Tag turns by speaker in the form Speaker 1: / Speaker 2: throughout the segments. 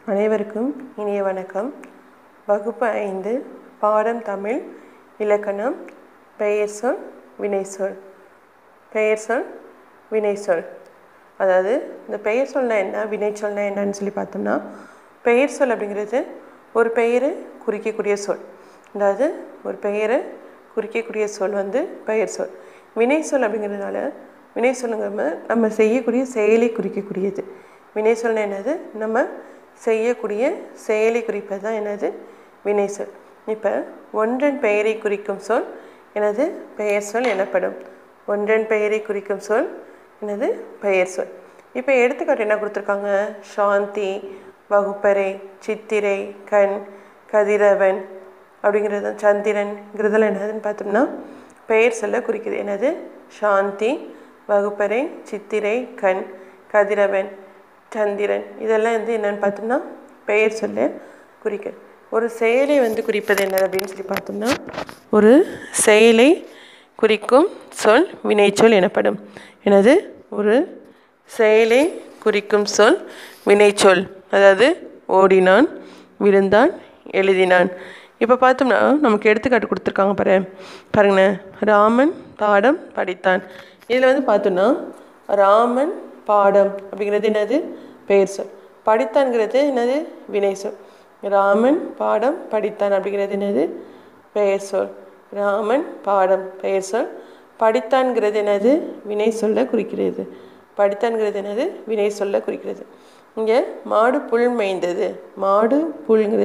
Speaker 1: அனைவருக்கும் இனிய வணக்கம் வகுப்பு ஐந்து பாடம் தமிழ் இலக்கணம் பெயர் சொல் வினை சொல் பெயர் சொல் வினை சொல் அதாவது இந்த பெயர் சொல்னா என்ன வினை சொல்னா என்னன்னு சொல்லி பார்த்தோம்னா பெயர் சொல் அப்படிங்கிறது ஒரு பெயரை குறிக்கக்கூடிய சொல் அதாவது ஒரு பெயரை குறிக்கக்கூடிய சொல் வந்து பெயர் சொல் வினை சொல் அப்படிங்கிறதுனால வினை சொல்லுங்க நம்ம செய்யக்கூடிய செயலை குறிக்கக்கூடியது வினை சொல்னா என்னது நம்ம செய்யக்கூடிய செயலை குறிப்பது தான் என்னது வினை சொல் இப்போ ஒன்றன் பெயரை குறிக்கும் சொல் எனது பெயர் சொல் எனப்படும் ஒன்றன் பெயரை குறிக்கும் சொல் எனது பெயர் சொல் இப்போ எடுத்துக்காட்டு என்ன கொடுத்துருக்காங்க சாந்தி வகுப்பறை சித்திரை கண் கதிரவன் அப்படிங்கிறது சந்திரன்ங்கிறதெல்லாம் என்னதுன்னு பார்த்தோம்னா பெயர் சொல்ல குறிக்குது என்னது சாந்தி வகுப்பறை சித்திரை கண் கதிரவன் சந்திரன் இதெல்லாம் வந்து என்னென்னு பார்த்தோம்னா பெயர் சொல்ல குறிக்கிறது ஒரு செயலை வந்து குறிப்பது என்னது அப்படின்னு சொல்லி பார்த்தோம்னா ஒரு செயலை குறிக்கும் சொல் வினைச்சொல் எனப்படும் எனது ஒரு செயலை குறிக்கும் சொல் வினைச்சொல் அதாவது ஓடினான் விழுந்தான் எழுதினான் இப்போ பார்த்தோம்னா நமக்கு எடுத்துக்காட்டு கொடுத்துருக்காங்க பாரு பாருங்கண்ணே ராமன் பாடம் படித்தான் இதில் வந்து பார்த்தோம்னா ராமன் பாடம் அப்படிங்கிறது என்னது பெயர் சொல் படித்தான்ங்கிறது என்னது வினை சொல் ராமன் பாடம் படித்தான் அப்படிங்கிறது என்னது பெயர் சொல் ராமன் பாடம் பெயர் சொல் படித்தான்ங்கிறது என்னது வினை சொல்ல குறிக்கிறது படித்தான்ங்கிறது என்னது வினை சொல்ல குறிக்கிறது இங்கே மாடு புல் மேய்ந்தது மாடு புல்ங்கிறது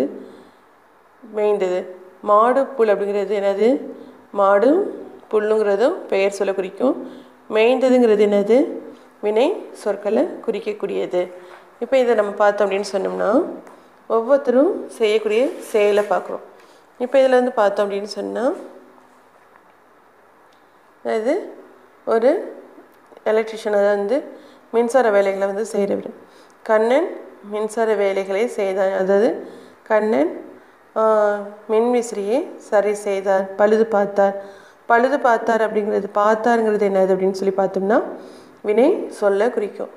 Speaker 1: மேய்ந்தது மாடு புல் அப்படிங்கிறது என்னது மாடு புல்லுங்கிறதும் பெயர் சொல்ல குறிக்கும் மேய்ந்ததுங்கிறது என்னது வினை சொற்களை குறிக்கக்கூடியது இப்போ இதை நம்ம பார்த்தோம் அப்படின்னு சொன்னோம்னா ஒவ்வொருத்தரும் செய்யக்கூடிய செயலை பார்க்குறோம் இப்போ இதில் வந்து பார்த்தோம் அப்படின்னு சொன்னால் அதாவது ஒரு எலக்ட்ரிஷியன் அதாவது வந்து மின்சார வேலைகளை வந்து செய்கிறவர் கண்ணன் மின்சார வேலைகளை செய்தார் அதாவது கண்ணன் மின்விசிறியை சரி செய்தார் பழுது பார்த்தார் பழுது பார்த்தார் அப்படிங்கிறது பார்த்தாருங்கிறது என்னது அப்படின்னு சொல்லி பார்த்தோம்னா வினை சொல்ல குறிக்கும்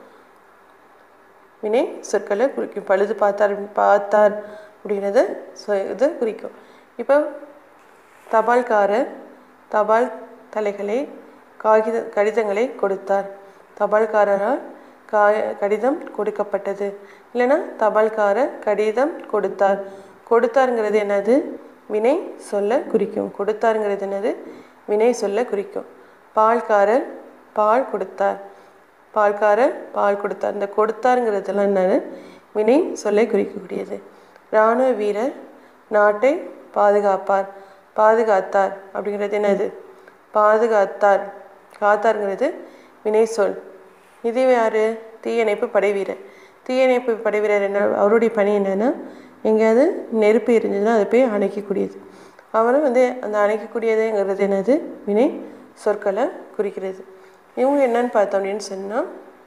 Speaker 1: வினை சொற்களை குறிக்கும் பழுது பார்த்தார் பார்த்தார் அப்படிங்கிறத சொ இதை குறிக்கும் இப்போ தபால்காரர் தபால் தலைகளை காகித கடிதங்களை கொடுத்தார் தபால்காரரால் கா கடிதம் கொடுக்கப்பட்டது இல்லைன்னா தபால்காரர் கடிதம் கொடுத்தார் கொடுத்தாருங்கிறது என்னது வினை சொல்ல குறிக்கும் கொடுத்தாருங்கிறது என்னது வினை சொல்ல குறிக்கும் பால்காரர் பால் கொடுத்தார் பால்காரர் பால் கொடுத்தார் இந்த கொடுத்தாருங்கிறதுலாம் என்னென்னு வினை சொல்லை குறிக்கக்கூடியது இராணுவ வீரர் நாட்டை பாதுகாப்பார் பாதுகாத்தார் அப்படிங்கிறது என்னது பாதுகாத்தார் காத்தாருங்கிறது வினை சொல் இது யார் தீயணைப்பு படை வீரர் தீயணைப்பு படை வீரர் என்ன அவருடைய பணி என்னென்னா எங்கேயாவது நெருப்பு எரிஞ்சதுன்னா அதை போய் அணைக்கக்கூடியது அவரும் வந்து அந்த அணைக்கக்கூடியதுங்கிறது என்னது வினை சொற்களை குறிக்கிறது இவங்க என்னன்னு பார்த்தோம் அப்படின்னு சொன்னால்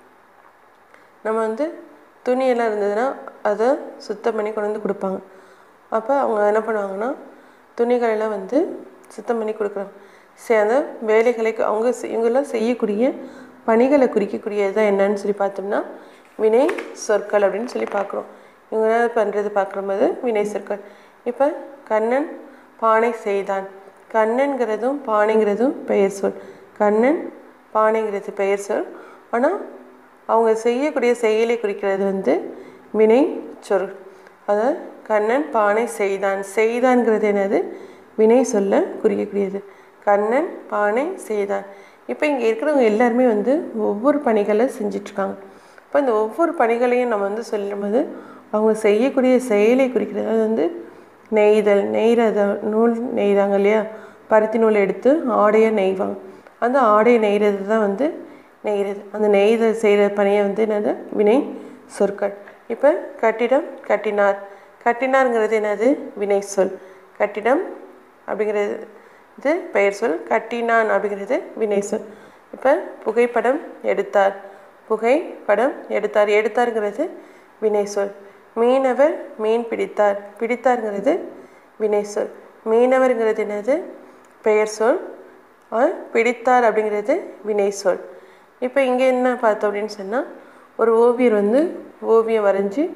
Speaker 1: நம்ம வந்து துணியெல்லாம் இருந்ததுன்னா அதை சுத்தம் பண்ணி கொண்டு வந்து கொடுப்பாங்க அப்போ அவங்க என்ன பண்ணுவாங்கன்னா துணிகளெல்லாம் வந்து சுத்தம் பண்ணி கொடுக்குறாங்க சரி அந்த வேலைகளை அவங்க இவங்கெல்லாம் செய்யக்கூடிய பணிகளை குறிக்கக்கூடியது தான் என்னன்னு சொல்லி பார்த்தோம்னா வினை சொற்கள் அப்படின்னு சொல்லி பார்க்குறோம் இவங்க என்ன பண்ணுறது பார்க்கும்போது வினை சொற்கள் இப்போ கண்ணன் பானை செய்தான் கண்ணன்கிறதும் பானைங்கிறதும் பெயர் சொல் கண்ணன் பானைங்கிறது பெயர் சொல் ஆனால் அவங்க செய்யக்கூடிய செயலை குறிக்கிறது வந்து வினை சொல் அதாவது கண்ணன் பானை செய்தான் செய்தான்ங்கிறது என்னது வினை சொல்ல குறிக்கக்கூடியது கண்ணன் பானை செய்தான் இப்போ இங்கே இருக்கிறவங்க எல்லாருமே வந்து ஒவ்வொரு பணிகளை செஞ்சிட்ருக்காங்க இப்போ இந்த ஒவ்வொரு பணிகளையும் நம்ம வந்து சொல்லும்போது அவங்க செய்யக்கூடிய செயலை குறிக்கிறது அது வந்து நெய்தல் நெய்கிறத நூல் நெய்கிறாங்க இல்லையா பருத்தி நூல் எடுத்து ஆடையை நெய்வாங்க அந்த ஆடை நெய்கிறது தான் வந்து நெய்கிறது அந்த நெய்தல் செய்கிற பணியை வந்து என்னது வினை சொற்கள் இப்போ கட்டிடம் கட்டினார் கட்டினாருங்கிறது என்னது வினை சொல் கட்டிடம் அப்படிங்கிறது இது பெயர் சொல் கட்டினான் அப்படிங்கிறது வினை சொல் இப்போ புகைப்படம் எடுத்தார் புகைப்படம் எடுத்தார் எடுத்தாருங்கிறது வினை சொல் மீனவர் மீன் பிடித்தார் பிடித்தாருங்கிறது வினை சொல் மீனவருங்கிறது என்னது பெயர் சொல் பிடித்தார் அப்படிங்கிறது வினை சொல் இப்போ இங்கே என்ன பார்த்தோம் அப்படின்னு சொன்னால் ஒரு ஓவியர் வந்து ஓவியம் வரைஞ்சி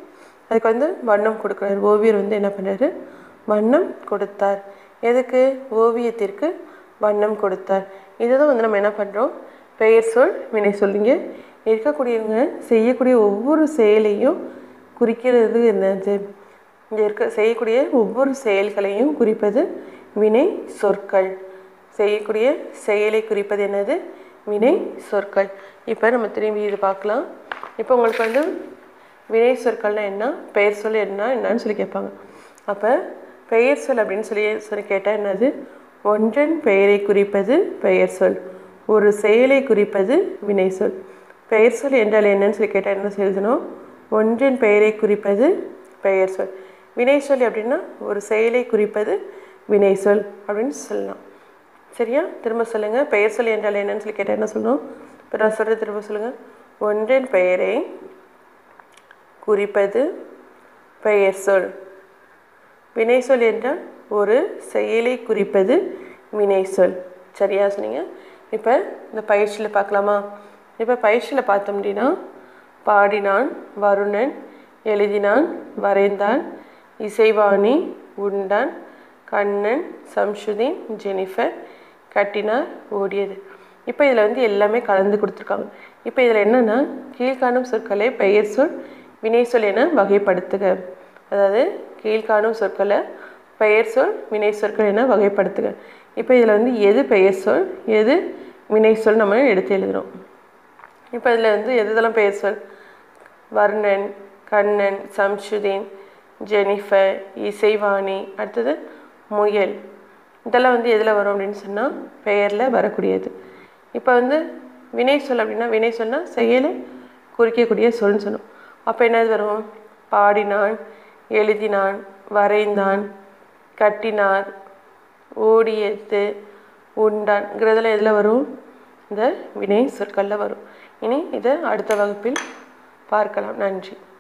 Speaker 1: அதுக்கு வந்து வண்ணம் கொடுக்குறாரு ஓவியர் வந்து என்ன பண்ணுறாரு வண்ணம் கொடுத்தார் எதுக்கு ஓவியத்திற்கு வண்ணம் கொடுத்தார் இதை தான் வந்து நம்ம என்ன பண்ணுறோம் பெயர் சொல் வினை சொல்லிங்க இருக்கக்கூடியவங்க செய்யக்கூடிய ஒவ்வொரு செயலையும் குறிக்கிறது என்னது இங்கே இருக்க செய்யக்கூடிய ஒவ்வொரு செயல்களையும் குறிப்பது வினை சொற்கள் செய்யக்கூடிய செயலை குறிப்பது என்னது வினை சொற்கள் இப்போ நம்ம திரும்பி இது பார்க்கலாம் இப்போ உங்களுக்கு வந்து வினை சொற்கள்னா என்ன பெயர் சொல் என்ன என்னன்னு சொல்லி கேட்பாங்க அப்போ பெயர் சொல் அப்படின்னு சொல்லி சொல்லி கேட்டால் என்னது ஒன்றன் பெயரை குறிப்பது பெயர் சொல் ஒரு செயலை குறிப்பது வினை சொல் பெயர் சொல் என்றால் என்னன்னு சொல்லி கேட்டால் என்ன எழுதணும் ஒன்றின் பெயரை குறிப்பது பெயர் சொல் வினை சொல் அப்படின்னா ஒரு செயலை குறிப்பது வினை சொல் அப்படின்னு சொல்லலாம் சரியா திரும்ப சொல்லுங்கள் பெயர் சொல் என்றால் என்னன்னு சொல்லி கேட்டால் என்ன சொல்லணும் இப்போ நான் சொல்கிறது திரும்ப சொல்லுங்கள் ஒன்றின் பெயரை குறிப்பது பெயர் சொல் வினை சொல் என்றால் ஒரு செயலை குறிப்பது வினை சொல் சரியா சொன்னீங்க இப்போ இந்த பயிற்சியில் பார்க்கலாமா இப்போ பயிற்சியில் பார்த்தோம் அப்படின்னா பாடினான் வருணன் எழுதினான் வரைந்தான் இசைவாணி உண்டான் கண்ணன் சம்சுதீன் ஜெனிஃபர் கட்டினார் ஓடியது இப்போ இதில் வந்து எல்லாமே கலந்து கொடுத்துருக்காங்க இப்போ இதில் என்னென்னா கீழ்காணும் சொற்களை பெயர் சொல் வினை சொல் என வகைப்படுத்துக அதாவது கீழ்காணும் சொற்களை பெயர் சொல் வினை சொற்கள் என வகைப்படுத்துக இப்போ இதில் வந்து எது பெயர் சொல் எது வினை சொல் நம்ம எடுத்து எழுதுகிறோம் இப்போ இதில் வந்து எது இதெல்லாம் பெயர் சொல் வர்ணன் கண்ணன் சம்சுதீன் ஜெனிஃபர் இசைவாணி அடுத்தது முயல் இதெல்லாம் வந்து எதில் வரும் அப்படின்னு சொன்னால் பெயரில் வரக்கூடியது இப்போ வந்து வினை சொல் அப்படின்னா வினை சொன்னால் செயலை குறிக்கக்கூடிய சொல்னு சொன்னோம் அப்போ என்னது வரும் பாடினான் எழுதினான் வரைந்தான் கட்டினார் ஓடியது உண்டான்ங்கிறதுல எதில் வரும் இந்த வினை சொற்களில் வரும் இனி இதை அடுத்த வகுப்பில் பார்க்கலாம் நன்றி